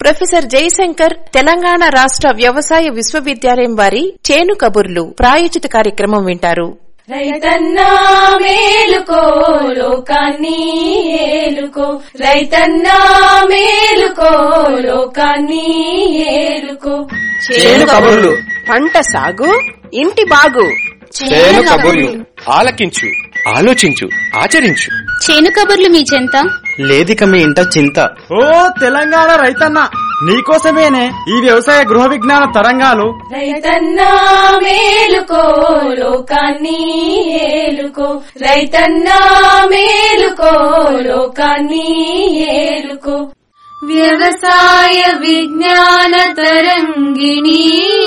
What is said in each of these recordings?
professor Jayashankar Telangana రాష్ట్ర వ్యవసాయ విశ్వవిద్యాలయం వారి చేను కబుర్లు ప్రాయోజిత కార్యక్రమం వింటారు రైతన్నా మేలుకో లోకాన్ని ఏలుకో రైతన్నా మేలుకో లోకాన్ని ఏలుకో చేను కబుర్లు పంట సాగు ఇంటి బాగు చేను కబుర్లు ఆలకించు ఆలోచించు ఆచరించు చేను కబుర్లు మీ చెంత లేదిక మీ ఇంట చింత ఓ తెలంగాణ రైతన్న నీకోసమేనే ఈ వ్యవసాయ గృహ విజ్ఞాన తరంగాలు రైతన్నా మేలుకో లోకాన్ని ఏలుకో రైతన్నా మేలుకో లోకాన్ని ఏలుకో వ్యవసాయ విజ్ఞాన తరంగిణి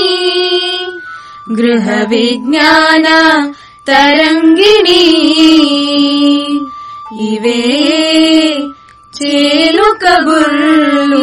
గృహ విజ్ఞాన తరంగిణి ఇవే చేలు కబుర్లు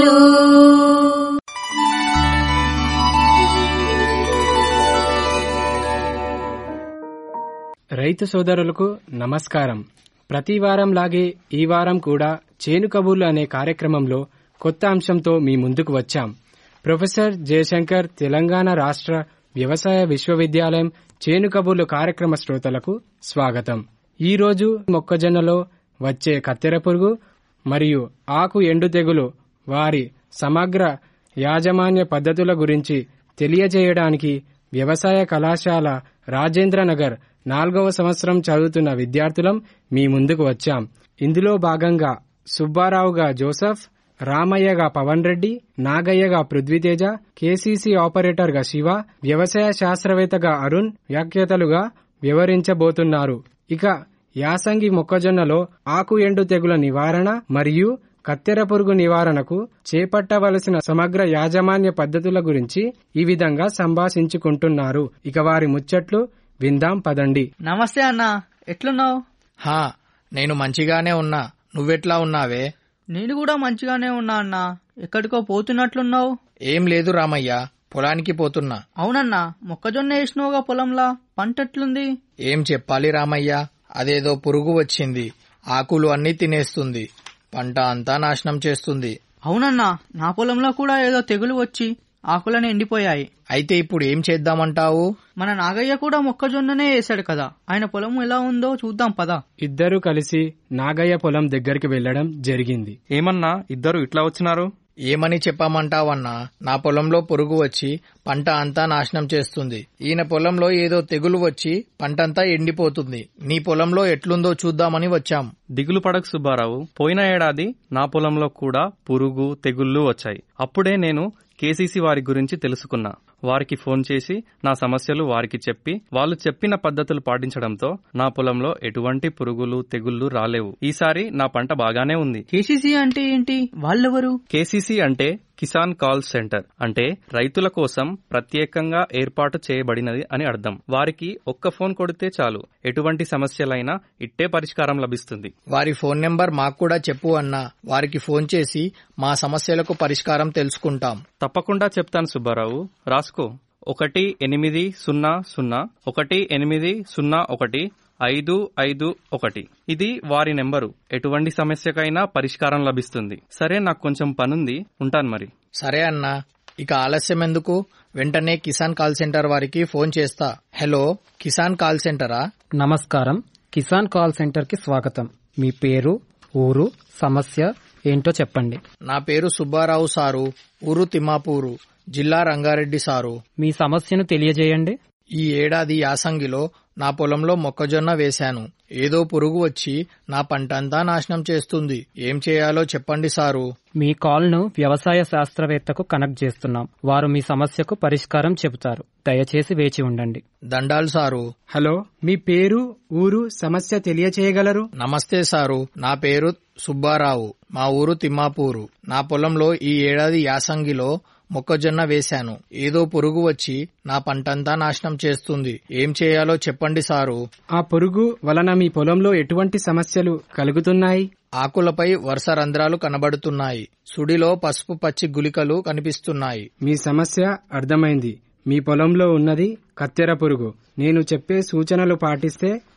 రైతు సోదరులకు నమస్కారం ప్రతి వారం లాగే ఈ వారం కూడా చేను కబూర్లు అనే కార్యక్రమంలో కొత్త అంశంతో మీ ముందుకు వచ్చాం ప్రొఫెసర్ జయశంకర్ తెలంగాణ రాష్ట్ర వ్యవసాయ విశ్వవిద్యాలయం చేను కబూర్లు కార్యక్రమ శ్రోతలకు స్వాగతం ఈ రోజు మొక్కజొన్నలో వచ్చే కత్తెర పురుగు మరియు ఆకు ఎండు తెగులు వారి సమగ్ర యాజమాన్య పద్ధతుల గురించి తెలియజేయడానికి వ్యవసాయ కళాశాల రాజేంద్ర నగర్ నాలుగవ సంవత్సరం చదువుతున్న విద్యార్థులం మీ ముందుకు వచ్చాం ఇందులో భాగంగా సుబ్బారావుగా జోసఫ్ రామయ్యగా పవన్ రెడ్డి నాగయ్యగా పృథ్వీతేజ కేసీసీ ఆపరేటర్గా శివ వ్యవసాయ శాస్త్రవేత్తగా అరుణ్ వ్యాఖ్యాతలుగా వివరించబోతున్నారు ఇక యాసంగి మొక్కజొన్నలో ఆకు ఎండు తెగుల నివారణ మరియు కత్తెర పురుగు నివారణకు చేపట్టవలసిన సమగ్ర యాజమాన్య పద్ధతుల గురించి ఈ విధంగా సంభాషించుకుంటున్నారు ఇక వారి ముచ్చట్లు విందాం పదండి నమస్తే అన్నా ఎట్లున్నావు హా నేను మంచిగానే ఉన్నా నువ్వెట్లా ఉన్నావే నేను కూడా మంచిగానే ఉన్నా అన్నా ఎక్కడికో పోతున్నట్లున్నావు ఏం లేదు రామయ్య పొలానికి పోతున్నా అవునన్నా మొక్కజొన్న వేసినావుగా పొలంలా పంట ఎట్లుంది ఏం చెప్పాలి రామయ్య అదేదో పురుగు వచ్చింది ఆకులు అన్నీ తినేస్తుంది పంట అంతా నాశనం చేస్తుంది అవునన్నా నా పొలంలో కూడా ఏదో తెగులు వచ్చి ఆకులని ఎండిపోయాయి అయితే ఇప్పుడు ఏం చేద్దామంటావు మన నాగయ్య కూడా మొక్కజొన్ననే వేశాడు కదా ఆయన పొలం ఎలా ఉందో చూద్దాం పదా ఇద్దరూ కలిసి నాగయ్య పొలం దగ్గరికి వెళ్లడం జరిగింది ఏమన్నా ఇద్దరు ఇట్లా వచ్చినారు ఏమని చెప్పమంటావన్నా నా పొలంలో పురుగు వచ్చి పంట అంతా నాశనం చేస్తుంది ఈయన పొలంలో ఏదో తెగులు వచ్చి పంటంతా ఎండిపోతుంది నీ పొలంలో ఎట్లుందో చూద్దామని వచ్చాం దిగులు పడకు సుబ్బారావు పోయిన ఏడాది నా పొలంలో కూడా పురుగు తెగుళ్ళు వచ్చాయి అప్పుడే నేను కేసీసీ వారి గురించి తెలుసుకున్నా వారికి ఫోన్ చేసి నా సమస్యలు వారికి చెప్పి వాళ్ళు చెప్పిన పద్ధతులు పాటించడంతో నా పొలంలో ఎటువంటి పురుగులు తెగుళ్ళు రాలేవు ఈసారి నా పంట బాగానే ఉంది కేసీసీ అంటే ఏంటి వాళ్ళెవరు కేసీసీ అంటే కిసాన్ కాల్ సెంటర్ అంటే రైతుల కోసం ప్రత్యేకంగా ఏర్పాటు చేయబడినది అని అర్థం వారికి ఒక్క ఫోన్ కొడితే చాలు ఎటువంటి సమస్యలైనా ఇట్టే పరిష్కారం లభిస్తుంది వారి ఫోన్ నెంబర్ మాకు కూడా చెప్పు అన్నా వారికి ఫోన్ చేసి మా సమస్యలకు పరిష్కారం తెలుసుకుంటాం తప్పకుండా చెప్తాను సుబ్బారావు రాసుకో ఒకటి ఎనిమిది సున్నా సున్నా ఒకటి ఎనిమిది సున్నా ఒకటి ఐదు ఐదు ఒకటి ఇది వారి నెంబరు ఎటువంటి సమస్యకైనా పరిష్కారం లభిస్తుంది సరే నాకు కొంచెం పనుంది ఉంటాను మరి సరే అన్నా ఇక ఆలస్యం ఎందుకు వెంటనే కిసాన్ కాల్ సెంటర్ వారికి ఫోన్ చేస్తా హలో కిసాన్ కాల్ సెంటరా నమస్కారం కిసాన్ కాల్ సెంటర్ కి స్వాగతం మీ పేరు ఊరు సమస్య ఏంటో చెప్పండి నా పేరు సుబ్బారావు సారు ఊరు తిమ్మాపూరు జిల్లా రంగారెడ్డి సారు మీ సమస్యను తెలియజేయండి ఈ ఏడాది యాసంగిలో నా పొలంలో మొక్కజొన్న వేశాను ఏదో పురుగు వచ్చి నా పంటంతా నాశనం చేస్తుంది ఏం చేయాలో చెప్పండి సారు మీ కాల్ను వ్యవసాయ శాస్త్రవేత్తకు కనెక్ట్ చేస్తున్నాం వారు మీ సమస్యకు పరిష్కారం చెబుతారు దయచేసి వేచి ఉండండి దండాలు సారు హలో మీ పేరు ఊరు సమస్య తెలియచేయగలరు నమస్తే సారు నా పేరు సుబ్బారావు మా ఊరు తిమ్మాపూరు నా పొలంలో ఈ ఏడాది యాసంగిలో మొక్కజొన్న వేశాను ఏదో పురుగు వచ్చి నా పంటంతా నాశనం చేస్తుంది ఏం చేయాలో చెప్పండి సారు ఆ పురుగు వలన మీ పొలంలో ఎటువంటి సమస్యలు కలుగుతున్నాయి ఆకులపై వరుస రంధ్రాలు కనబడుతున్నాయి సుడిలో పసుపు పచ్చి గులికలు కనిపిస్తున్నాయి మీ సమస్య అర్థమైంది మీ పొలంలో ఉన్నది కత్తెర పురుగు నేను చెప్పే సూచనలు పాటిస్తే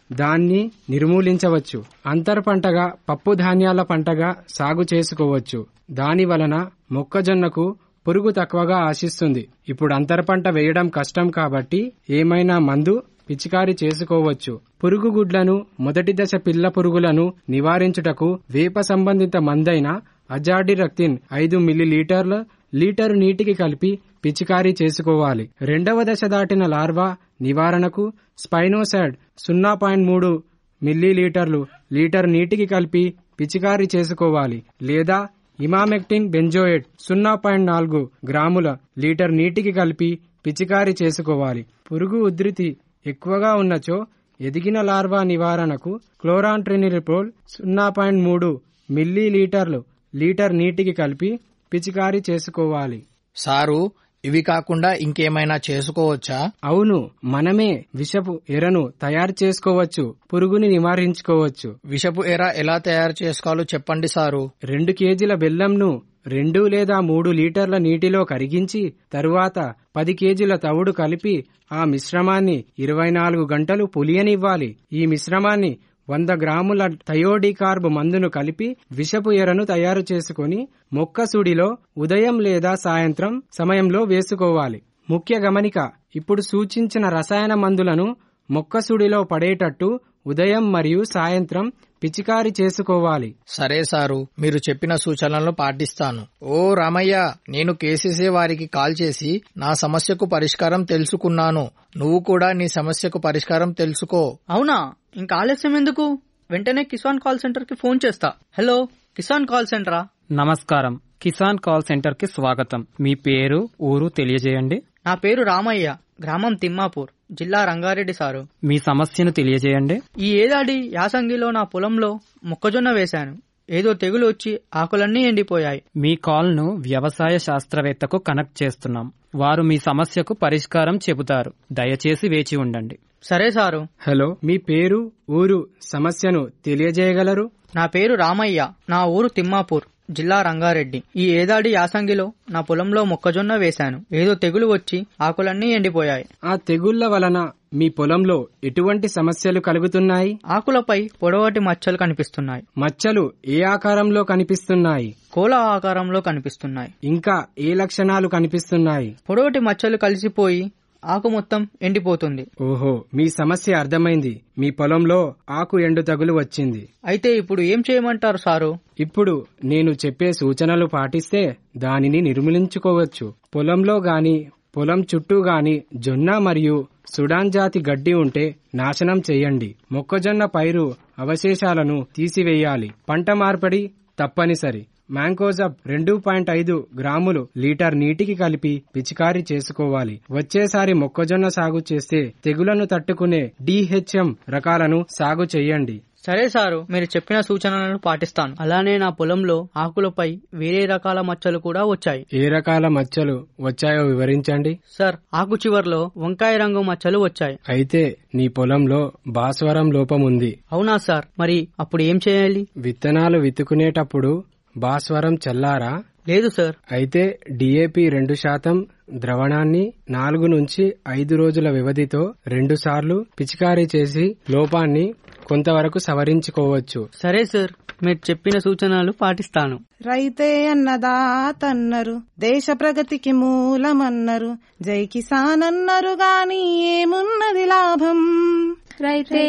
దాన్ని నిర్మూలించవచ్చు అంతర్ పంటగా పప్పు ధాన్యాల పంటగా సాగు చేసుకోవచ్చు దాని వలన మొక్కజొన్నకు పురుగు తక్కువగా ఆశిస్తుంది ఇప్పుడు అంతర పంట వేయడం కష్టం కాబట్టి ఏమైనా మందు పిచికారి చేసుకోవచ్చు పురుగు గుడ్లను మొదటి దశ పిల్ల పురుగులను నివారించుటకు వేప సంబంధిత మందైన అజాడిరక్తిన్ ఐదు మిల్లీలీటర్ల లీటరు నీటికి కలిపి పిచికారీ చేసుకోవాలి రెండవ దశ దాటిన లార్వా నివారణకు స్పైనోసాడ్ సున్నా పాయింట్ మూడు మిల్లీలీటర్లు లీటర్ నీటికి కలిపి పిచికారీ చేసుకోవాలి లేదా ఇమామెక్టిన్ బెంజోయేట్ సున్నా పాయింట్ నాలుగు గ్రాముల లీటర్ నీటికి కలిపి పిచికారీ చేసుకోవాలి పురుగు ఉధృతి ఎక్కువగా ఉన్నచో ఎదిగిన లార్వా నివారణకు క్లోరాంట్రినిరిపోల్ సున్నా పాయింట్ మూడు మిల్లీ లీటర్లు లీటర్ నీటికి కలిపి పిచికారీ చేసుకోవాలి సారు ఇవి కాకుండా ఇంకేమైనా చేసుకోవచ్చా అవును మనమే విషపు ఎరను తయారు చేసుకోవచ్చు పురుగుని నివారించుకోవచ్చు విషపు ఎర ఎలా తయారు చేసుకోవాలో చెప్పండి సారు రెండు కేజీల బెల్లంను రెండు లేదా మూడు లీటర్ల నీటిలో కరిగించి తరువాత పది కేజీల తవుడు కలిపి ఆ మిశ్రమాన్ని ఇరవై నాలుగు గంటలు పులియనివ్వాలి ఈ మిశ్రమాన్ని వంద గ్రాముల థయోడికార్బ్ మందును కలిపి విషపు ఎరను తయారు చేసుకుని మొక్క సుడిలో ఉదయం లేదా సాయంత్రం సమయంలో వేసుకోవాలి ముఖ్య గమనిక ఇప్పుడు సూచించిన రసాయన మందులను మొక్క సుడిలో పడేటట్టు ఉదయం మరియు సాయంత్రం పిచికారి చేసుకోవాలి సరే సారు మీరు చెప్పిన సూచనలను పాటిస్తాను ఓ రామయ్య నేను కేసీసీ వారికి కాల్ చేసి నా సమస్యకు పరిష్కారం తెలుసుకున్నాను నువ్వు కూడా నీ సమస్యకు పరిష్కారం తెలుసుకో అవునా ఇంకా ఆలస్యం ఎందుకు వెంటనే కిసాన్ కాల్ సెంటర్ కి ఫోన్ చేస్తా హలో కిసాన్ కాల్ సెంటరా నమస్కారం కిసాన్ కాల్ సెంటర్ కి స్వాగతం మీ పేరు ఊరు తెలియజేయండి నా పేరు రామయ్య గ్రామం తిమ్మాపూర్ జిల్లా రంగారెడ్డి సారు మీ సమస్యను తెలియజేయండి ఈ ఏడాది యాసంగిలో నా పొలంలో మొక్కజొన్న వేశాను ఏదో తెగులు వచ్చి ఆకులన్నీ ఎండిపోయాయి మీ కాల్ ను వ్యవసాయ శాస్త్రవేత్తకు కనెక్ట్ చేస్తున్నాం వారు మీ సమస్యకు పరిష్కారం చెబుతారు దయచేసి వేచి ఉండండి సరే సారు హలో మీ పేరు ఊరు సమస్యను తెలియజేయగలరు నా పేరు రామయ్య నా ఊరు తిమ్మాపూర్ జిల్లా రంగారెడ్డి ఈ ఏడాది యాసంగిలో నా పొలంలో మొక్కజొన్న వేశాను ఏదో తెగులు వచ్చి ఆకులన్నీ ఎండిపోయాయి ఆ తెగుళ్ల వలన మీ పొలంలో ఎటువంటి సమస్యలు కలుగుతున్నాయి ఆకులపై పొడవాటి మచ్చలు కనిపిస్తున్నాయి మచ్చలు ఏ ఆకారంలో కనిపిస్తున్నాయి కోల ఆకారంలో కనిపిస్తున్నాయి ఇంకా ఏ లక్షణాలు కనిపిస్తున్నాయి పొడవటి మచ్చలు కలిసిపోయి ఆకు మొత్తం ఎండిపోతుంది ఓహో మీ సమస్య అర్థమైంది మీ పొలంలో ఆకు ఎండు తగులు వచ్చింది అయితే ఇప్పుడు ఏం చేయమంటారు సారు ఇప్పుడు నేను చెప్పే సూచనలు పాటిస్తే దానిని నిర్మూలించుకోవచ్చు పొలంలో గాని పొలం చుట్టూ గాని జొన్న మరియు సుడాన్ జాతి గడ్డి ఉంటే నాశనం చేయండి మొక్కజొన్న పైరు అవశేషాలను తీసివేయాలి పంట మార్పిడి తప్పనిసరి మ్యాంకోజబ్ రెండు పాయింట్ ఐదు గ్రాములు లీటర్ నీటికి కలిపి పిచికారీ చేసుకోవాలి వచ్చేసారి మొక్కజొన్న సాగు చేస్తే తెగులను తట్టుకునే డిహెచ్ఎం రకాలను సాగు చేయండి సరే సారు మీరు చెప్పిన సూచనలను పాటిస్తాను అలానే నా పొలంలో ఆకులపై వేరే రకాల మచ్చలు కూడా వచ్చాయి ఏ రకాల మచ్చలు వచ్చాయో వివరించండి సార్ ఆకు చివర్లో వంకాయ రంగు మచ్చలు వచ్చాయి అయితే నీ పొలంలో భాస్వరం లోపం ఉంది అవునా సార్ మరి అప్పుడు ఏం చేయాలి విత్తనాలు విత్తుకునేటప్పుడు భాస్వరం చల్లారా లేదు సార్ అయితే డిఏపి రెండు శాతం ద్రవణాన్ని నాలుగు నుంచి ఐదు రోజుల వ్యవధితో రెండు సార్లు పిచికారీ చేసి లోపాన్ని కొంతవరకు సవరించుకోవచ్చు సరే సార్ మీరు చెప్పిన సూచనలు పాటిస్తాను రైతే అన్నదాతన్నరు దేశ ప్రగతికి మూలమన్నరు జై కిసాన్ అన్నరు గాని ఏమున్నది లాభం రైతే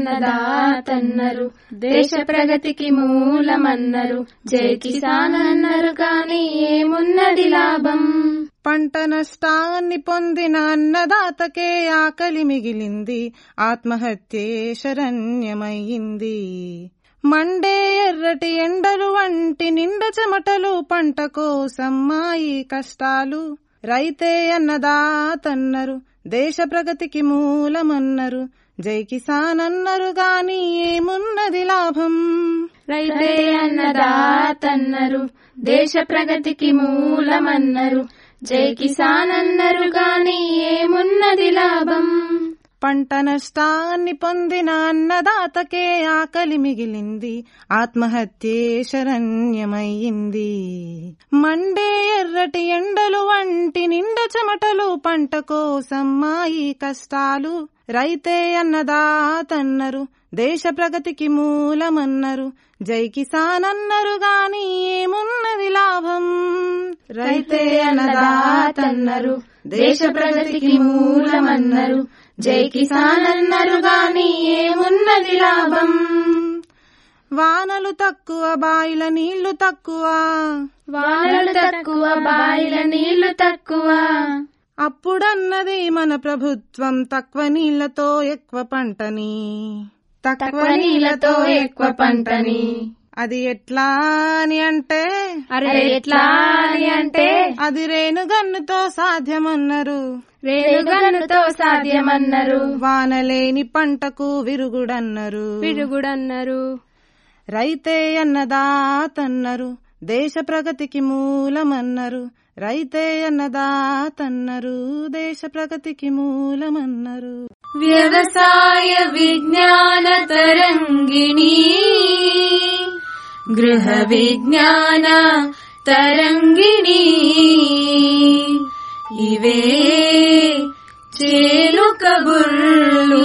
అన్నదాతన్నరు దేశ ప్రగతికి మూలమన్నరు జై కిసాన్ అన్నరు గాని ఏమున్నది లాభం పంట నష్టాన్ని పొందిన అన్నదాతకే ఆకలి మిగిలింది ఆత్మహత్యే శరణ్యమయ్యింది మండే ఎర్రటి ఎండలు వంటి నిండ చెమటలు పంట కోసం మాయి కష్టాలు రైతే అన్నదాతన్నరు దేశ ప్రగతికి మూలమన్నరు జై కిసాన్ అన్నరు గాని ఏమున్నది లాభం రైతే అన్నదాతన్నరు దేశ ప్రగతికి మూలమన్నరు జై కిసాన్ అన్నరు గాని ఏమున్నది లాభం పంట నష్టాన్ని పొందిన అన్నదాతకే ఆకలి మిగిలింది ఆత్మహత్యే శరణ్యమయ్యింది మండే ఎర్రటి ఎండలు వంటి నిండ చెమటలు పంట కోసం మాయి కష్టాలు రైతే అన్నదాతన్నరు దేశ ప్రగతికి మూలమన్నరు జై కిసాన్ అన్నరు గాని ఏమున్నది లాభం రైతే అన్నదాతన్నరు దేశ ప్రగతికి మూలమన్నరు జై కిసాన్ అన్నరు గాని ఏమున్నది లాభం వానలు తక్కువ బాయిల నీళ్లు తక్కువ వానలు తక్కువ బాయిల నీళ్లు తక్కువ అప్పుడన్నది మన ప్రభుత్వం తక్కువ నీళ్లతో ఎక్కువ పంటని తక్కువ నీళ్లతో ఎక్కువ పంటని అది ఎట్లా అని అంటే అరే ఎట్లా అని అంటే అది రేణుగన్నుతో సాధ్యమన్నారు రేణుగన్నుతో సాధ్యమన్నారు వానలేని పంటకు విరుగుడన్నారు విరుగుడన్నారు రైతే అన్నదాతన్నరు దేశ ప్రగతికి మూలమన్నరు రైతే అన్నదాతన్నరు దేశ ప్రగతికి మూలమన్నరు వ్యవసాయ విజ్ఞాన తరంగిణి గృహ విజ్ఞాన తరంగిణి ఇవే చేలు కబుర్లు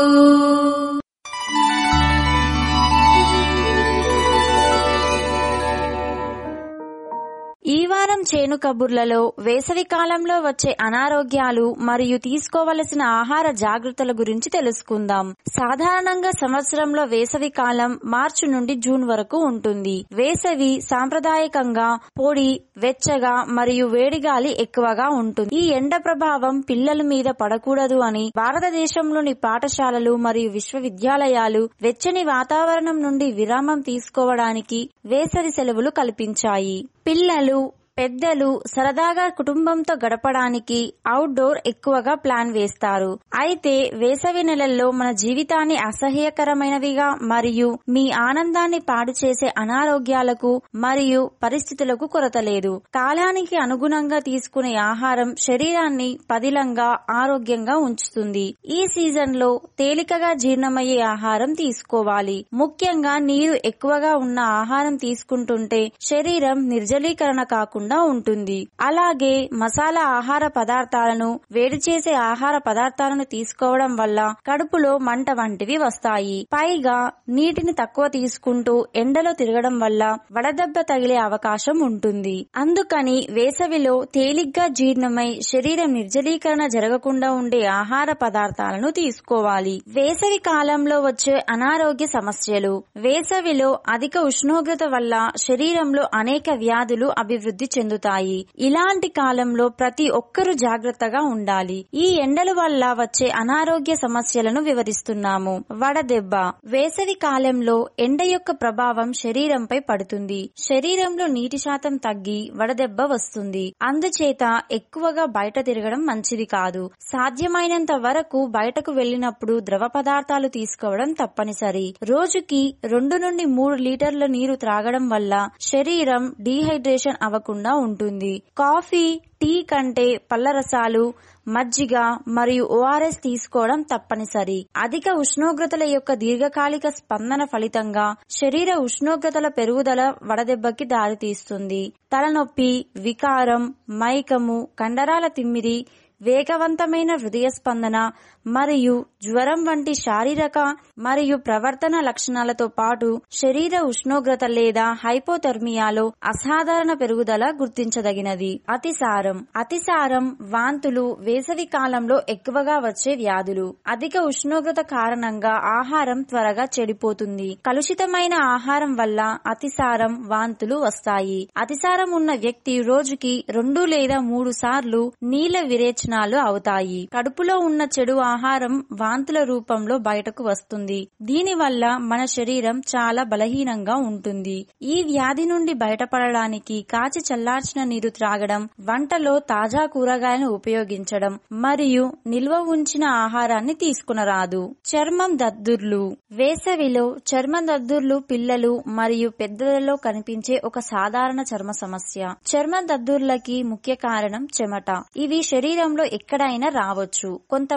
ఈ వారం చేను కబుర్లలో వేసవి కాలంలో వచ్చే అనారోగ్యాలు మరియు తీసుకోవలసిన ఆహార జాగ్రత్తల గురించి తెలుసుకుందాం సాధారణంగా సంవత్సరంలో వేసవి కాలం మార్చి నుండి జూన్ వరకు ఉంటుంది వేసవి సాంప్రదాయకంగా పొడి వెచ్చగా మరియు వేడిగాలి ఎక్కువగా ఉంటుంది ఈ ఎండ ప్రభావం పిల్లల మీద పడకూడదు అని భారతదేశంలోని పాఠశాలలు మరియు విశ్వవిద్యాలయాలు వెచ్చని వాతావరణం నుండి విరామం తీసుకోవడానికి వేసవి సెలవులు కల్పించాయి పిల్లలు పెద్దలు సరదాగా కుటుంబంతో గడపడానికి అవుట్డోర్ ఎక్కువగా ప్లాన్ వేస్తారు అయితే వేసవి నెలల్లో మన జీవితాన్ని అసహ్యకరమైనవిగా మరియు మీ ఆనందాన్ని పాడు చేసే అనారోగ్యాలకు మరియు పరిస్థితులకు కొరత లేదు కాలానికి అనుగుణంగా తీసుకునే ఆహారం శరీరాన్ని పదిలంగా ఆరోగ్యంగా ఉంచుతుంది ఈ సీజన్ లో తేలికగా జీర్ణమయ్యే ఆహారం తీసుకోవాలి ముఖ్యంగా నీరు ఎక్కువగా ఉన్న ఆహారం తీసుకుంటుంటే శరీరం నిర్జలీకరణ కాకుండా లేకుండా ఉంటుంది అలాగే మసాలా ఆహార పదార్థాలను వేడి చేసే ఆహార పదార్థాలను తీసుకోవడం వల్ల కడుపులో మంట వంటివి వస్తాయి పైగా నీటిని తక్కువ తీసుకుంటూ ఎండలో తిరగడం వల్ల వడదెబ్బ తగిలే అవకాశం ఉంటుంది అందుకని వేసవిలో తేలిగ్గా జీర్ణమై శరీరం నిర్జలీకరణ జరగకుండా ఉండే ఆహార పదార్థాలను తీసుకోవాలి వేసవి కాలంలో వచ్చే అనారోగ్య సమస్యలు వేసవిలో అధిక ఉష్ణోగ్రత వల్ల శరీరంలో అనేక వ్యాధులు అభివృద్ధి చెందుతాయి ఇలాంటి కాలంలో ప్రతి ఒక్కరూ జాగ్రత్తగా ఉండాలి ఈ ఎండల వల్ల వచ్చే అనారోగ్య సమస్యలను వివరిస్తున్నాము వడదెబ్బ వేసవి కాలంలో ఎండ యొక్క ప్రభావం శరీరంపై పడుతుంది శరీరంలో నీటి శాతం తగ్గి వడదెబ్బ వస్తుంది అందుచేత ఎక్కువగా బయట తిరగడం మంచిది కాదు సాధ్యమైనంత వరకు బయటకు వెళ్లినప్పుడు ద్రవ పదార్థాలు తీసుకోవడం తప్పనిసరి రోజుకి రెండు నుండి మూడు లీటర్ల నీరు త్రాగడం వల్ల శరీరం డీహైడ్రేషన్ అవ్వకుండా ఉంటుంది కాఫీ టీ కంటే పళ్ళ రసాలు మజ్జిగ మరియు ఓఆర్ఎస్ తీసుకోవడం తప్పనిసరి అధిక ఉష్ణోగ్రతల యొక్క దీర్ఘకాలిక స్పందన ఫలితంగా శరీర ఉష్ణోగ్రతల పెరుగుదల వడదెబ్బకి దారితీస్తుంది తలనొప్పి వికారం మైకము కండరాల తిమ్మిరి వేగవంతమైన హృదయ స్పందన మరియు జ్వరం వంటి శారీరక మరియు ప్రవర్తన లక్షణాలతో పాటు శరీర ఉష్ణోగ్రత లేదా హైపోథర్మియాలో అసాధారణ పెరుగుదల గుర్తించదగినది అతిసారం అతిసారం వాంతులు వేసవి కాలంలో ఎక్కువగా వచ్చే వ్యాధులు అధిక ఉష్ణోగ్రత కారణంగా ఆహారం త్వరగా చెడిపోతుంది కలుషితమైన ఆహారం వల్ల అతిసారం వాంతులు వస్తాయి అతిసారం ఉన్న వ్యక్తి రోజుకి రెండు లేదా మూడు సార్లు నీళ్ల విరేచనాలు అవుతాయి కడుపులో ఉన్న చెడు ఆహారం వాంతుల రూపంలో బయటకు వస్తుంది దీనివల్ల మన శరీరం చాలా బలహీనంగా ఉంటుంది ఈ వ్యాధి నుండి బయటపడడానికి కాచి చల్లార్చిన నీరు త్రాగడం వంటలో తాజా కూరగాయలను ఉపయోగించడం మరియు నిల్వ ఉంచిన ఆహారాన్ని తీసుకునరాదు చర్మం దద్దుర్లు వేసవిలో చర్మ దద్దుర్లు పిల్లలు మరియు పెద్దలలో కనిపించే ఒక సాధారణ చర్మ సమస్య చర్మ దద్దుర్లకి ముఖ్య కారణం చెమట ఇవి శరీరంలో ఎక్కడైనా రావచ్చు కొంతమందికి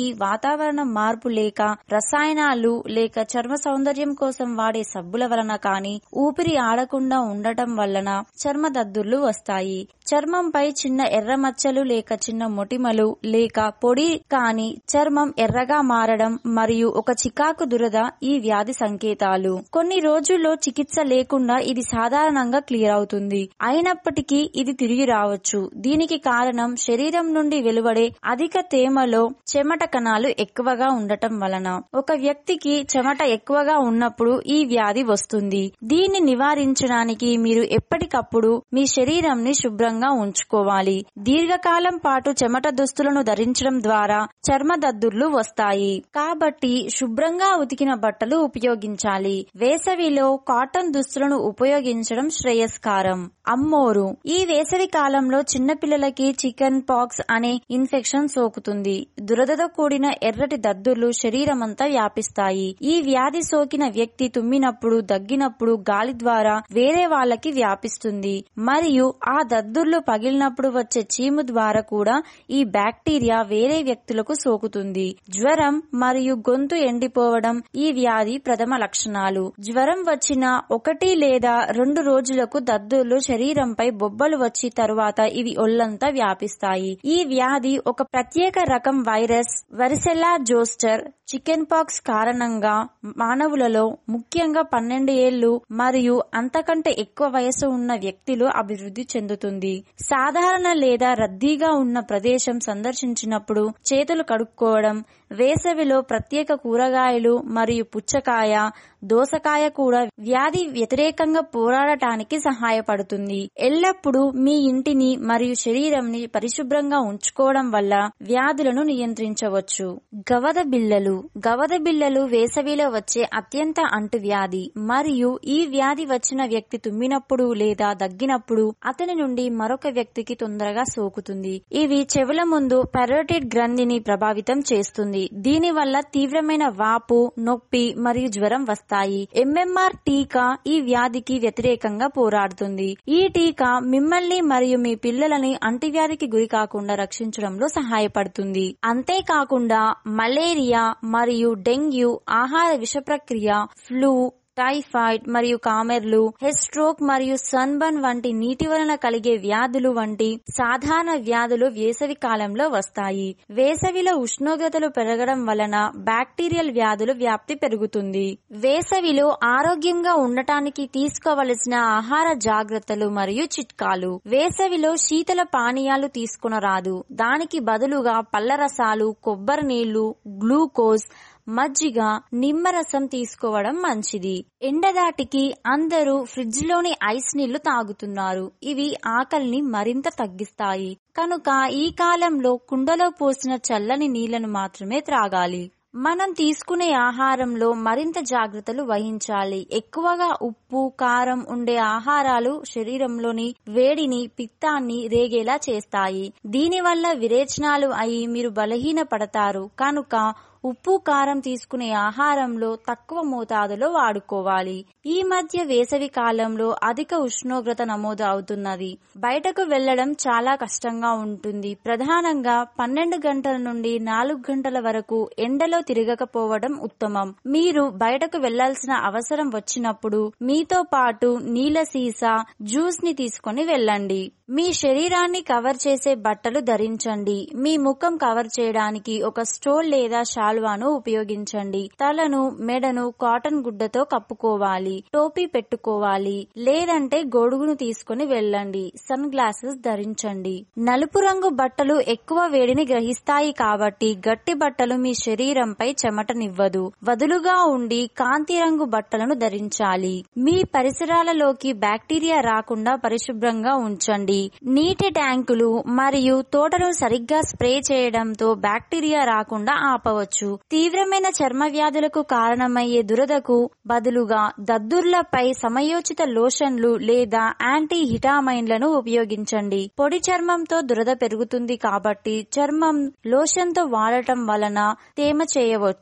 దీనికి వాతావరణ మార్పు లేక రసాయనాలు లేక చర్మ సౌందర్యం కోసం వాడే సబ్బుల వలన కానీ ఊపిరి ఆడకుండా ఉండటం వలన చర్మ దద్దుర్లు వస్తాయి చర్మంపై చిన్న ఎర్ర మచ్చలు లేక చిన్న మొటిమలు లేక పొడి కాని చర్మం ఎర్రగా మారడం మరియు ఒక చికాకు దురద ఈ వ్యాధి సంకేతాలు కొన్ని రోజుల్లో చికిత్స లేకుండా ఇది సాధారణంగా క్లియర్ అవుతుంది అయినప్పటికీ ఇది తిరిగి రావచ్చు దీనికి కారణం శరీరం నుండి వెలువడే అధిక తేమలో చెమట కణాలు ఎక్కువగా ఉండటం వలన ఒక వ్యక్తికి చెమట ఎక్కువగా ఉన్నప్పుడు ఈ వ్యాధి వస్తుంది దీన్ని నివారించడానికి మీరు ఎప్పటికప్పుడు మీ శరీరంని శుభ్రంగా ఉంచుకోవాలి దీర్ఘకాలం పాటు చెమట దుస్తులను ధరించడం ద్వారా చర్మ దద్దుర్లు వస్తాయి కాబట్టి శుభ్రంగా ఉతికిన బట్టలు ఉపయోగించాలి వేసవిలో కాటన్ దుస్తులను ఉపయోగించడం శ్రేయస్కారం అమ్మోరు ఈ వేసవి కాలంలో చిన్నపిల్లలకి చికెన్ పాక్స్ అనే ఇన్ఫెక్షన్ సోకుతుంది దురదతో కూడిన ఎర్రటి దద్దుర్లు శరీరమంతా వ్యాపిస్తాయి ఈ వ్యాధి సోకిన వ్యక్తి తుమ్మినప్పుడు దగ్గినప్పుడు గాలి ద్వారా వేరే వాళ్ళకి వ్యాపిస్తుంది మరియు ఆ దద్దుర్లు పగిలినప్పుడు వచ్చే చీము ద్వారా కూడా ఈ బ్యాక్టీరియా వేరే వ్యక్తులకు సోకుతుంది జ్వరం మరియు గొంతు ఎండిపోవడం ఈ వ్యాధి ప్రథమ లక్షణాలు జ్వరం వచ్చిన ఒకటి లేదా రెండు రోజులకు దద్దుర్లు శరీరంపై బొబ్బలు వచ్చి తరువాత ఇవి ఒళ్లంతా వ్యాపిస్తాయి ఈ వ్యాధి ఒక ప్రత్యేక రకం virus varicella zoster chicken pox కారణంగా మానవులలో ముఖ్యంగా పన్నెండు ఏళ్లు మరియు అంతకంటే ఎక్కువ వయసు ఉన్న వ్యక్తిలో అభివృద్ధి చెందుతుంది సాధారణ లేదా రద్దీగా ఉన్న ప్రదేశం సందర్శించినప్పుడు చేతులు కడుక్కోవడం వేసవిలో ప్రత్యేక కూరగాయలు మరియు పుచ్చకాయ దోసకాయ కూడా వ్యాధి వ్యతిరేకంగా పోరాడటానికి సహాయపడుతుంది ఎల్లప్పుడూ మీ ఇంటిని మరియు శరీరంని పరిశుభ్రంగా ఉంచుకోవడం వల్ల వ్యాధులను నియంత్రించవచ్చు గవద బిళ్ళలు గవద బిళ్ళలు వేసవిలో వచ్చే అత్యంత అంటువ్యాధి మరియు ఈ వ్యాధి వచ్చిన వ్యక్తి తుమ్మినప్పుడు లేదా దగ్గినప్పుడు అతని నుండి మరొక వ్యక్తికి తొందరగా సోకుతుంది ఇవి చెవుల ముందు పెరోటిడ్ గ్రంథిని ప్రభావితం చేస్తుంది దీని వల్ల తీవ్రమైన వాపు నొప్పి మరియు జ్వరం వస్తాయి ఎంఎంఆర్ టీకా ఈ వ్యాధికి వ్యతిరేకంగా పోరాడుతుంది ఈ టీకా మిమ్మల్ని మరియు మీ పిల్లలని అంటువ్యాధికి గురి కాకుండా రక్షించడంలో సహాయపడుతుంది అంతేకాకుండా మలేరియా మరియు డెంగ్యూ ఆహార విష ప్రక్రియ ఫ్లూ టైఫాయిడ్ మరియు కామెర్లు హెడ్ స్ట్రోక్ మరియు సన్బర్న్ వంటి నీటి వలన కలిగే వ్యాధులు వంటి సాధారణ వ్యాధులు వేసవి కాలంలో వస్తాయి వేసవిలో ఉష్ణోగ్రతలు పెరగడం వలన బ్యాక్టీరియల్ వ్యాధుల వ్యాప్తి పెరుగుతుంది వేసవిలో ఆరోగ్యంగా ఉండటానికి తీసుకోవలసిన ఆహార జాగ్రత్తలు మరియు చిట్కాలు వేసవిలో శీతల పానీయాలు తీసుకునరాదు దానికి బదులుగా పళ్ళరసాలు కొబ్బరి నీళ్లు గ్లూకోజ్ మజ్జిగ నిమ్మరసం తీసుకోవడం మంచిది ఎండదాటికి అందరూ ఫ్రిడ్జ్ లోని ఐస్ నీళ్లు తాగుతున్నారు ఇవి ఆకలిని మరింత తగ్గిస్తాయి కనుక ఈ కాలంలో కుండలో పోసిన చల్లని నీళ్లను మాత్రమే త్రాగాలి మనం తీసుకునే ఆహారంలో మరింత జాగ్రత్తలు వహించాలి ఎక్కువగా ఉప్పు కారం ఉండే ఆహారాలు శరీరంలోని వేడిని పిత్తాన్ని రేగేలా చేస్తాయి దీనివల్ల విరేచనాలు అయి మీరు బలహీన పడతారు కనుక ఉప్పు కారం తీసుకునే ఆహారంలో తక్కువ మోతాదులో వాడుకోవాలి ఈ మధ్య వేసవి కాలంలో అధిక ఉష్ణోగ్రత నమోదు అవుతున్నది బయటకు వెళ్లడం చాలా కష్టంగా ఉంటుంది ప్రధానంగా పన్నెండు గంటల నుండి నాలుగు గంటల వరకు ఎండలో తిరగకపోవడం ఉత్తమం మీరు బయటకు వెళ్లాల్సిన అవసరం వచ్చినప్పుడు మీతో పాటు నీళ్ల సీసా జ్యూస్ ని తీసుకుని వెళ్ళండి మీ శరీరాన్ని కవర్ చేసే బట్టలు ధరించండి మీ ముఖం కవర్ చేయడానికి ఒక స్టోల్ లేదా శాల్వాను ఉపయోగించండి తలను మెడను కాటన్ గుడ్డతో కప్పుకోవాలి టోపీ పెట్టుకోవాలి లేదంటే గొడుగును తీసుకుని వెళ్ళండి సన్ గ్లాసెస్ ధరించండి నలుపు రంగు బట్టలు ఎక్కువ వేడిని గ్రహిస్తాయి కాబట్టి గట్టి బట్టలు మీ శరీరంపై చెమటనివ్వదు వదులుగా ఉండి కాంతి రంగు బట్టలను ధరించాలి మీ పరిసరాలలోకి బ్యాక్టీరియా రాకుండా పరిశుభ్రంగా ఉంచండి నీటి ట్యాంకులు మరియు తోటను సరిగ్గా స్ప్రే చేయడంతో బ్యాక్టీరియా రాకుండా ఆపవచ్చు తీవ్రమైన చర్మ వ్యాధులకు కారణమయ్యే దురదకు బదులుగా దద్దుర్లపై సమయోచిత లోషన్లు లేదా యాంటీ హిటామైన్లను ఉపయోగించండి పొడి చర్మంతో దురద పెరుగుతుంది కాబట్టి చర్మం లోషన్తో వాడటం వలన తేమ చేయవచ్చు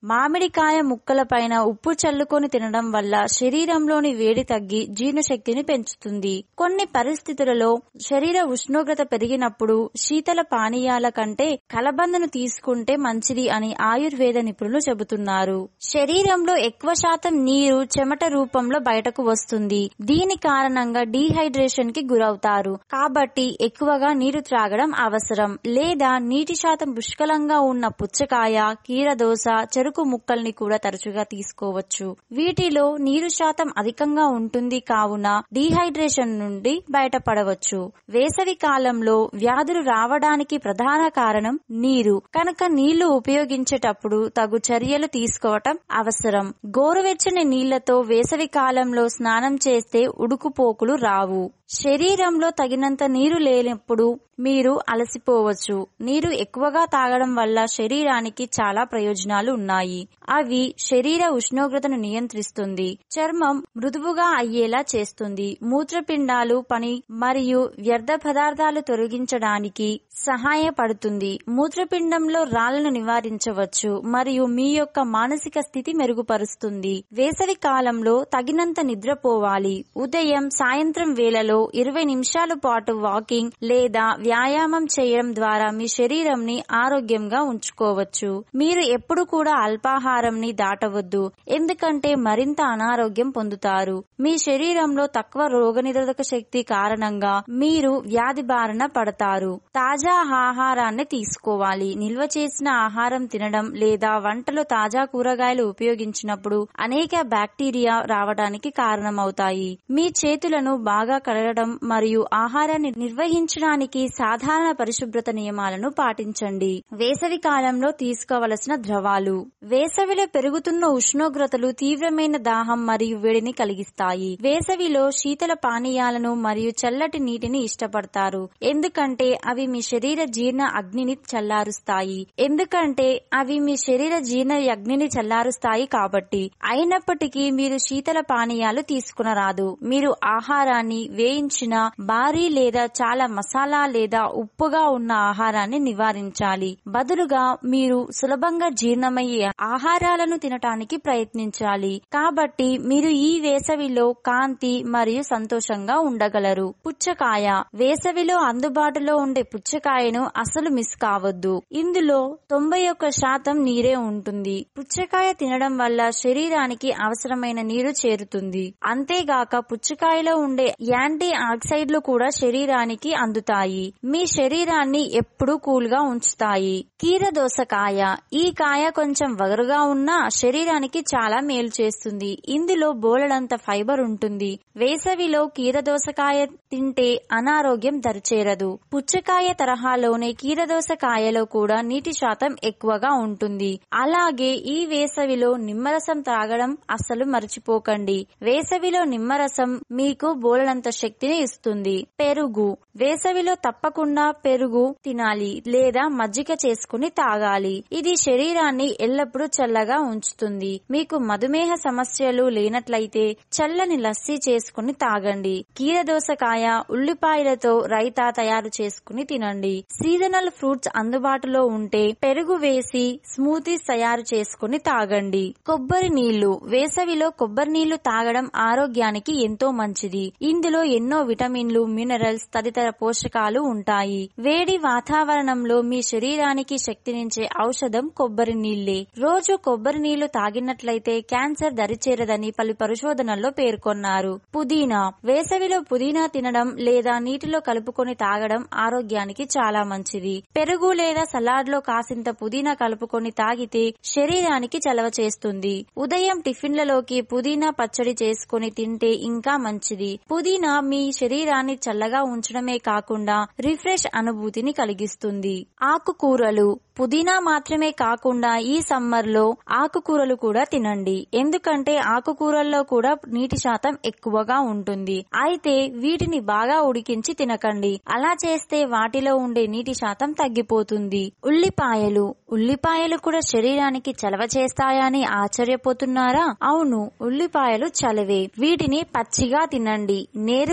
మామిడికాయ ముక్కలపైన ఉప్పు చల్లుకొని తినడం వల్ల శరీరంలోని వేడి తగ్గి జీర్ణశక్తిని పెంచుతుంది కొన్ని పరిస్థితులలో శరీర ఉష్ణోగ్రత పెరిగినప్పుడు శీతల పానీయాల కంటే కలబందను తీసుకుంటే మంచిది అని ఆయుర్వేద నిపుణులు చెబుతున్నారు శరీరంలో ఎక్కువ శాతం నీరు చెమట రూపంలో బయటకు వస్తుంది దీని కారణంగా డీహైడ్రేషన్ కి గురవుతారు కాబట్టి ఎక్కువగా నీరు త్రాగడం అవసరం లేదా నీటి శాతం పుష్కలంగా ఉన్న పుచ్చకాయ కీరదోస చెరుకు ముక్కల్ని కూడా తరచుగా తీసుకోవచ్చు వీటిలో నీరు శాతం అధికంగా ఉంటుంది కావున డీహైడ్రేషన్ నుండి బయటపడవచ్చు వేసవి కాలంలో వ్యాధులు రావడానికి ప్రధాన కారణం నీరు కనుక నీళ్లు ఉపయోగించేటప్పుడు తగు చర్యలు తీసుకోవటం అవసరం గోరువెచ్చని నీళ్లతో వేసవి కాలంలో స్నానం చేస్తే ఉడుకుపోకులు రావు శరీరంలో తగినంత నీరు లేనప్పుడు మీరు అలసిపోవచ్చు నీరు ఎక్కువగా తాగడం వల్ల శరీరానికి చాలా ప్రయోజనాలు ఉన్నాయి అవి శరీర ఉష్ణోగ్రతను నియంత్రిస్తుంది చర్మం మృదువుగా అయ్యేలా చేస్తుంది మూత్రపిండాలు పని మరియు వ్యర్థ పదార్థాలు తొలగించడానికి సహాయపడుతుంది మూత్రపిండంలో రాళ్లను నివారించవచ్చు మరియు మీ యొక్క మానసిక స్థితి మెరుగుపరుస్తుంది వేసవి కాలంలో తగినంత నిద్రపోవాలి ఉదయం సాయంత్రం వేళలో ఇరవై నిమిషాల పాటు వాకింగ్ లేదా వ్యాయామం చేయడం ద్వారా మీ శరీరంని ఆరోగ్యంగా ఉంచుకోవచ్చు మీరు ఎప్పుడు కూడా అల్పాహారంని దాటవద్దు ఎందుకంటే మరింత అనారోగ్యం పొందుతారు మీ శరీరంలో తక్కువ రోగనిరోధక శక్తి కారణంగా మీరు వ్యాధి బారిన పడతారు తాజా ఆహారాన్ని తీసుకోవాలి నిల్వ చేసిన ఆహారం తినడం లేదా వంటలో తాజా కూరగాయలు ఉపయోగించినప్పుడు అనేక బ్యాక్టీరియా రావడానికి కారణమవుతాయి మీ చేతులను బాగా కడగడం మరియు ఆహారాన్ని నిర్వహించడానికి సాధారణ పరిశుభ్రత నియమాలను పాటించండి వేసవి కాలంలో తీసుకోవలసిన ద్రవాలు వేసవిలో పెరుగుతున్న ఉష్ణోగ్రతలు తీవ్రమైన దాహం మరియు వేడిని కలిగిస్తాయి వేసవిలో శీతల పానీయాలను మరియు చల్లటి నీటిని ఇష్టపడతారు ఎందుకంటే అవి మీ శరీర జీర్ణ అగ్నిని చల్లారుస్తాయి ఎందుకంటే అవి మీ శరీర జీర్ణ అగ్నిని చల్లారుస్తాయి కాబట్టి అయినప్పటికీ మీరు శీతల పానీయాలు తీసుకునరాదు మీరు ఆహారాన్ని వేయించిన భారీ లేదా చాలా మసాలా లేదా ఉప్పుగా ఉన్న ఆహారాన్ని నివారించాలి బదులుగా మీరు సులభంగా జీర్ణమయ్యే ఆహారాలను తినటానికి ప్రయత్నించాలి కాబట్టి మీరు ఈ వేసవిలో కాంతి మరియు సంతోషంగా ఉండగలరు పుచ్చకాయ వేసవిలో అందుబాటులో ఉండే పుచ్చకాయను అసలు మిస్ కావద్దు ఇందులో తొంభై ఒక్క శాతం నీరే ఉంటుంది పుచ్చకాయ తినడం వల్ల శరీరానికి అవసరమైన నీరు చేరుతుంది అంతేగాక పుచ్చకాయలో ఉండే యాంటీ ఆక్సైడ్లు కూడా శరీరానికి అందుతాయి మీ శరీరాన్ని ఎప్పుడూ కూల్ గా ఉంచుతాయి కీర దోసకాయ ఈ కాయ కొంచెం వగరుగా ఉన్నా శరీరానికి చాలా మేలు చేస్తుంది ఇందులో బోలెడంత ఫైబర్ ఉంటుంది వేసవిలో కీర దోసకాయ తింటే అనారోగ్యం దరిచేరదు పుచ్చకాయ తరహాలోనే కీరదోసకాయలో కూడా నీటి శాతం ఎక్కువగా ఉంటుంది అలాగే ఈ వేసవిలో నిమ్మరసం త్రాగడం అస్సలు మర్చిపోకండి వేసవిలో నిమ్మరసం మీకు బోలెడంత శక్తిని ఇస్తుంది పెరుగు వేసవిలో తప్పకుండా పెరుగు తినాలి లేదా మజ్జిగ చేసుకుని తాగాలి ఇది శరీరాన్ని ఎల్లప్పుడూ చల్లగా ఉంచుతుంది మీకు మధుమేహ సమస్యలు లేనట్లయితే చల్లని లస్సీ చేసుకుని తాగండి కీరదోసకాయ ఉల్లిపాయలతో రైతా తయారు చేసుకుని తినండి సీజనల్ ఫ్రూట్స్ అందుబాటులో ఉంటే పెరుగు వేసి స్మూతీస్ తయారు చేసుకుని తాగండి కొబ్బరి నీళ్లు వేసవిలో కొబ్బరి నీళ్లు తాగడం ఆరోగ్యానికి ఎంతో మంచిది ఇందులో ఎన్నో విటమిన్లు మినరల్స్ తదితర పోషకాలు ఉంటాయి వేడి వాతావరణంలో మీ శరీరానికి శక్తినిచ్చే ఔషధం కొబ్బరి నీళ్లే రోజు కొబ్బరి నీళ్లు తాగినట్లయితే క్యాన్సర్ దరిచేరదని పలు పరిశోధనల్లో పేర్కొన్నారు పుదీనా వేసవిలో పుదీనా తినడం లేదా నీటిలో కలుపుకొని తాగడం ఆరోగ్యానికి చాలా మంచిది పెరుగు లేదా సలాడ్ లో కాసింత పుదీనా కలుపుకొని తాగితే శరీరానికి చలవ చేస్తుంది ఉదయం టిఫిన్లలోకి పుదీనా పచ్చడి చేసుకుని తింటే ఇంకా మంచిది పుదీనా మీ శరీరాన్ని చల్లగా ఉంచడమే కాకుండా రిఫ్రెష్ అనుభూతిని కలిగిస్తుంది ఆకుకూరలు పుదీనా మాత్రమే కాకుండా ఈ సమ్మర్ లో ఆకుకూరలు కూడా తినండి ఎందుకంటే ఆకుకూరల్లో కూడా నీటి శాతం ఎక్కువగా ఉంటుంది అయితే వీటిని బాగా ఉడికించి తినకండి అలా చేస్తే వాటిలో ఉండే నీటి శాతం తగ్గిపోతుంది ఉల్లిపాయలు ఉల్లిపాయలు కూడా శరీరానికి చలవ చేస్తాయని ఆశ్చర్యపోతున్నారా అవును ఉల్లిపాయలు చలవే వీటిని పచ్చిగా తినండి నేరుగా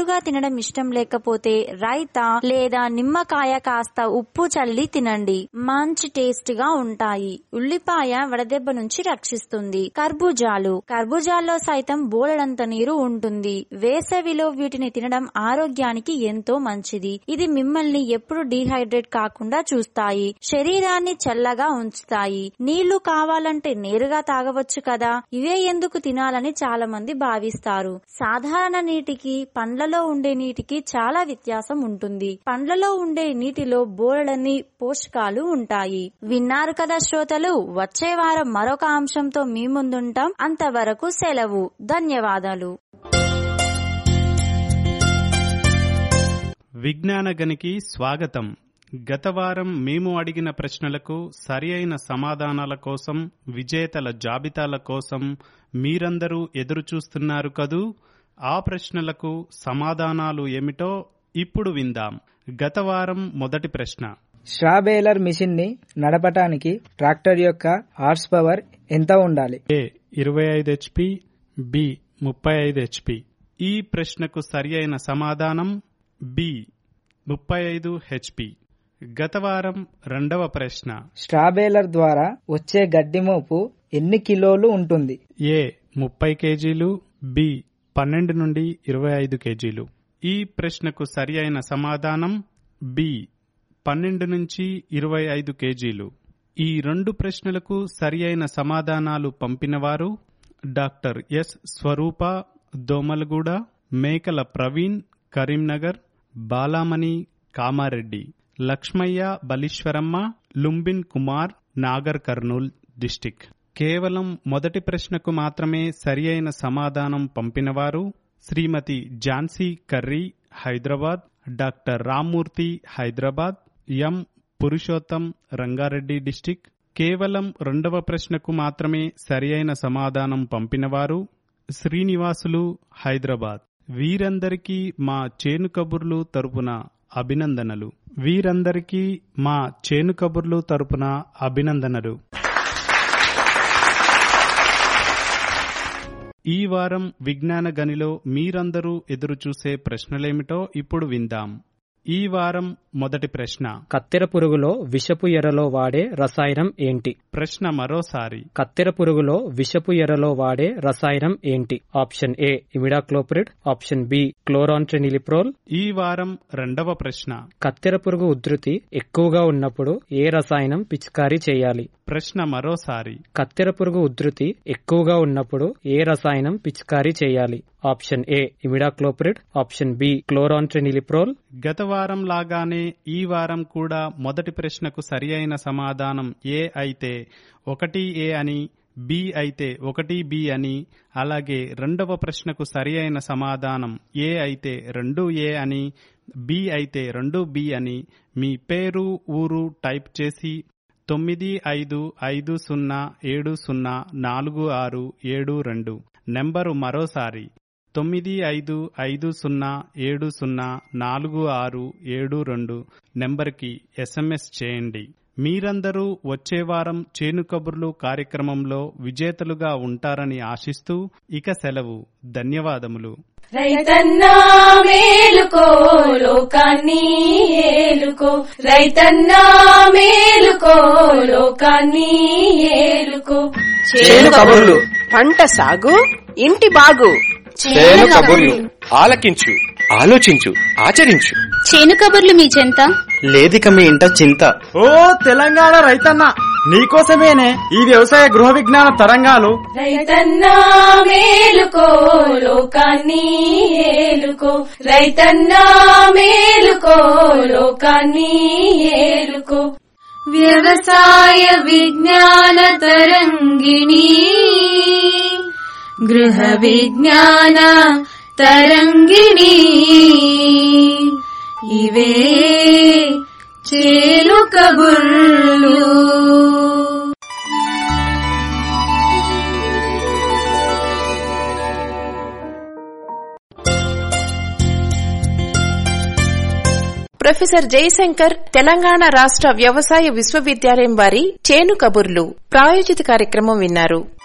నేరుగా తినడం ఇష్టం లేకపోతే రైత లేదా నిమ్మకాయ కాస్త ఉప్పు చల్లి తినండి మంచి టేస్ట్ గా ఉంటాయి ఉల్లిపాయ వడదెబ్బ నుంచి రక్షిస్తుంది కర్బూజాలు కర్బూజాల్లో సైతం బోలెడంత నీరు ఉంటుంది వేసవిలో వీటిని తినడం ఆరోగ్యానికి ఎంతో మంచిది ఇది మిమ్మల్ని ఎప్పుడు డీహైడ్రేట్ కాకుండా చూస్తాయి శరీరాన్ని చల్లగా ఉంచుతాయి నీళ్లు కావాలంటే నేరుగా తాగవచ్చు కదా ఇవే ఎందుకు తినాలని చాలా మంది భావిస్తారు సాధారణ నీటికి పండ్లలో ఉండే నీటికి చాలా వ్యత్యాసం ఉంటుంది పండ్లలో ఉండే నీటిలో బోలెడన్ని పోషకాలు ఉంటాయి విన్నారు కదా శ్రోతలు వచ్చే వారం మరొక అంశంతో మీ ముందుంటాం అంతవరకు సెలవు ధన్యవాదాలు విజ్ఞాన గనికి స్వాగతం గత వారం మేము అడిగిన ప్రశ్నలకు సరి అయిన సమాధానాల కోసం విజేతల జాబితాల కోసం మీరందరూ ఎదురుచూస్తున్నారు కదూ ఆ ప్రశ్నలకు సమాధానాలు ఏమిటో ఇప్పుడు విందాం గత వారం మొదటి ప్రశ్న స్ట్రాబేలర్ మిషన్ ని నడపటానికి ట్రాక్టర్ యొక్క హార్స్ పవర్ ఎంత ఉండాలి ఏ ఇరవై ఐదు హెచ్పి బి ముప్పై ఐదు హెచ్పి ఈ ప్రశ్నకు సరి అయిన సమాధానం బి ముప్పై ఐదు హెచ్పి గత వారం రెండవ ప్రశ్న స్ట్రాబేలర్ ద్వారా వచ్చే గడ్డి మోపు ఎన్ని కిలోలు ఉంటుంది ఏ ముప్పై కేజీలు బి పన్నెండు నుండి ఇరవై ఐదు కేజీలు ఈ ప్రశ్నకు సరి అయిన సమాధానం బి పన్నెండు నుంచి ఇరవై ఐదు కేజీలు ఈ రెండు ప్రశ్నలకు సరి అయిన సమాధానాలు పంపినవారు doctor yes Swaroopa Domalguda Mekala Praveen Karimnagar Balamani Kamareddy Lakshmaiah Baleeshwaramma Lumbin Kumar Nagar Kurnool district కేవలం మొదటి ప్రశ్నకు మాత్రమే సరి అయిన సమాధానం పంపినవారు Shrimati Jhansi Karri Hyderabad doctor Rammurthy Hyderabad M Purushottam Rangareddy district కేవలం రెండవ ప్రశ్నకు మాత్రమే సరి అయిన సమాధానం పంపినవారు శ్రీనివాసులు హైదరాబాద్ వీరందరికీ మా చేను కబుర్లు తరపున అభినందనలు వీరందరికీ మా చేను కబుర్లు తరపున అభినందనలు ఈ వారం విజ్ఞాన గనిలో మీరందరూ ఎదురుచూసే ప్రశ్నలేమిటో ఇప్పుడు విందాం ఈ వారం మొదటి ప్రశ్న కత్తెర పురుగులో విషపు ఎరలో వాడే రసాయనం ఏంటి ప్రశ్న మరోసారి కత్తెర పురుగులో విషపు ఎరలో వాడే రసాయనం ఏంటి option A imidacloprid option B chlorantraniliprole ఈ వారం రెండవ ప్రశ్న కత్తెర పురుగు ఉధృతి ఎక్కువగా ఉన్నప్పుడు ఏ రసాయనం పిచికారీ చేయాలి ప్రశ్న మరోసారి కత్తెర పురుగు ఉధృతి ఎక్కువగా ఉన్నప్పుడు ఏ రసాయనం పిచికారీ చేయాలి option A imidacloprid option B chlorantraniliprole గత వారం లాగానే ఈ వారం కూడా మొదటి ప్రశ్నకు సరి అయిన సమాధానం ఏ అయితే ఒకటి ఏ అని బి అయితే ఒకటి బి అని అలాగే రెండవ ప్రశ్నకు సరి అయిన సమాధానం ఏ అయితే రెండు ఏ అని బి అయితే రెండు బి అని మీ పేరు ఊరు టైప్ చేసి తొమ్మిది ఐదు ఐదు సున్నా ఏడు సున్నా నాలుగు ఆరు ఏడు రెండు నెంబరు మరోసారి తొమ్మిది ఐదు ఐదు సున్నా ఏడు సున్నా నాలుగు ఆరు ఏడు రెండు నెంబర్కి ఎస్ఎంఎస్ చేయండి మీరందరూ వచ్చే వారం చేను కబుర్లు కార్యక్రమంలో విజేతలుగా ఉంటారని ఆశిస్తూ ఇక సెలవు ధన్యవాదములు రైతన్నా మేలుకో లోకాన్ని ఏలుకో రైతన్నా మేలుకో లోకాన్ని ఏలుకో చేను కబుర్లు పంట సాగు ఇంటి బాగు చేను కబుర్లు ఆలకించు ఆలోచించు ఆచరించు చేను కబుర్లు మీ చెంత లేదిక మీ ఇంట చింత ఓ తెలంగాణ రైతన్న నీకోసమేనే ఈ వ్యవసాయ గృహ విజ్ఞాన తరంగాలు రైతన్నా మేలుకో లోకాన్ని ఏలుకో రైతన్నా మేలుకో లోకాన్ని ఏలుకో వ్యవసాయ విజ్ఞాన తరంగిణి గృహ విజ్ఞాన తరంగిణి ఇవే చేలు కబుర్లు ప్రొఫెసర్ జయశంకర్ తెలంగాణ రాష్ట్ర వ్యవసాయ విశ్వవిద్యాలయం వారి చేను కబుర్లు ప్రాయోజిత కార్యక్రమం విన్నారు